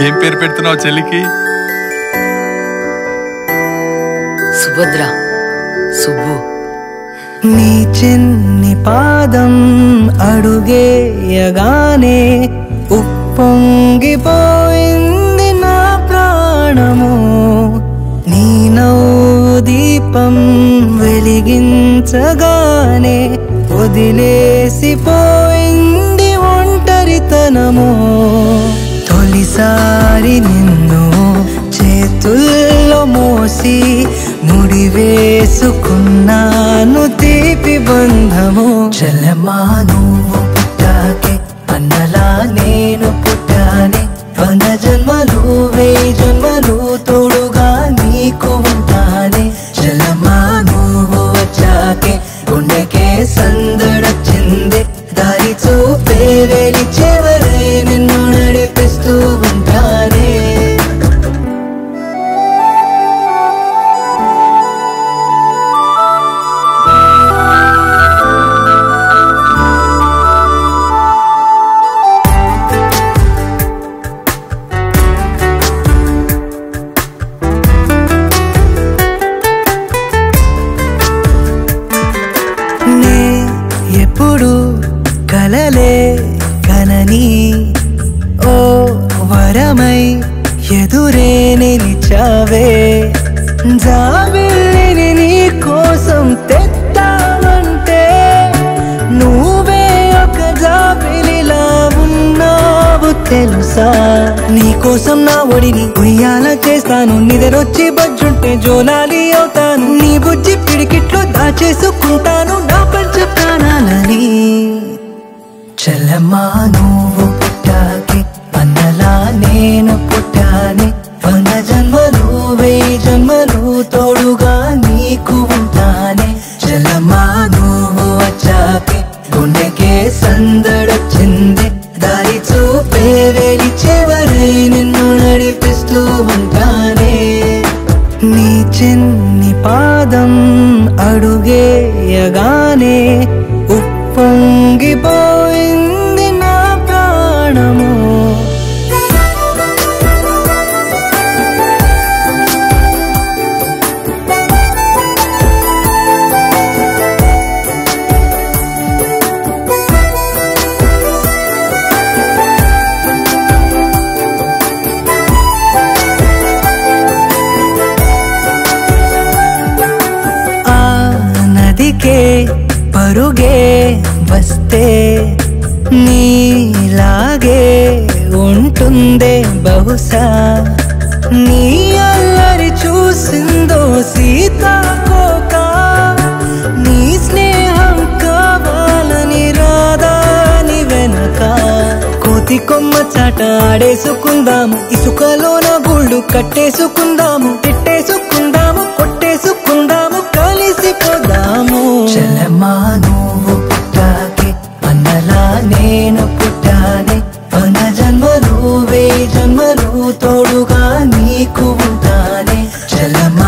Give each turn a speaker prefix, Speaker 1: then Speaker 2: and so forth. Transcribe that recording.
Speaker 1: ఏం పేరు పెడుతున్నావు చెల్లికి
Speaker 2: సుభద్ర సుబ్బు
Speaker 3: నీ చిన్ని పాదం అడుగేయగానే ఉప్పొంగిపోయింది నా ప్రాణము నీ నవ్వు దీపం వెలిగించగానే వదిలేసిపోయింది ఒంటరితనము తొలిసారి నిన్ను చేతుల్లో మోసి ముడి వేసుకున్నాను తీపి బంధము చలమా నువ్వు పుట్టాకే అన్నలా నేను పుట్టానే వంద జన్మలు వేయి జన్మలు తోడుగా నీకు ఉంటానే చలమా నువ్వు వచ్చాకే గుండెకే సందడొచ్చింది దారి చూపే వెలి చివరే నిన్ను నడిపిస్తూ ఉంటానే నే ఎప్పుడు కలలే కనని ఓ వరమై ఎదురే నిలిచావే జాబిల్లిని నీ కోసం తెత్తావంటే నువ్వే ఒక జాబిలిలా ఉన్నావు తెలుసా నీ కోసం నా ఒడిని ఉయ్యాల చేస్తాను నిద్రొచ్చి బజ్జుంటే జోలాలి అవుతాను నీ బుజ్జి పిడికిట్లో దాచేసుకుంటాను నా పంచ ప్రాణాలని చల్లమ్మా నువ్వు పుట్టాకే అన్నలా నేను పుట్టానే వంద జన్మలు వెయ్యి జన్మలు తోడుగా నీకు ఉంటానే చల్లమ్మా నువ్వు వచ్చాకే గుండెకే సందడొచ్చింది దారి చూపే వెలి చివరే నిన్ను నడిపిస్తూ ఉంటానే నీ చిన్ని పాదం అడుగేయగానే ఉప్పొంగిపోయింది నా ప్రాణము ఆ నదికే పరుగే వస్తే నీలాగే ఉంటుందే బహుశా నీ అల్లరి చూసిందో సీతాకోక నీ స్నేహం కావాలని రాదాని వెనక కోతి కొమ్మ చాట ఆడేసుకుందాము ఇసుకలోన గుళ్ళు కట్టేసుకుందాము తిట్టేసుకుందాము కొట్టేసుకుందాము కలిసిపోదాము చలమా నువ్వు పుట్టాకే అన్నలా నేను పుట్టానే వంద జన్మలు వేయి జన్మలు తోడుగా నీకు ఉంటానే చలమా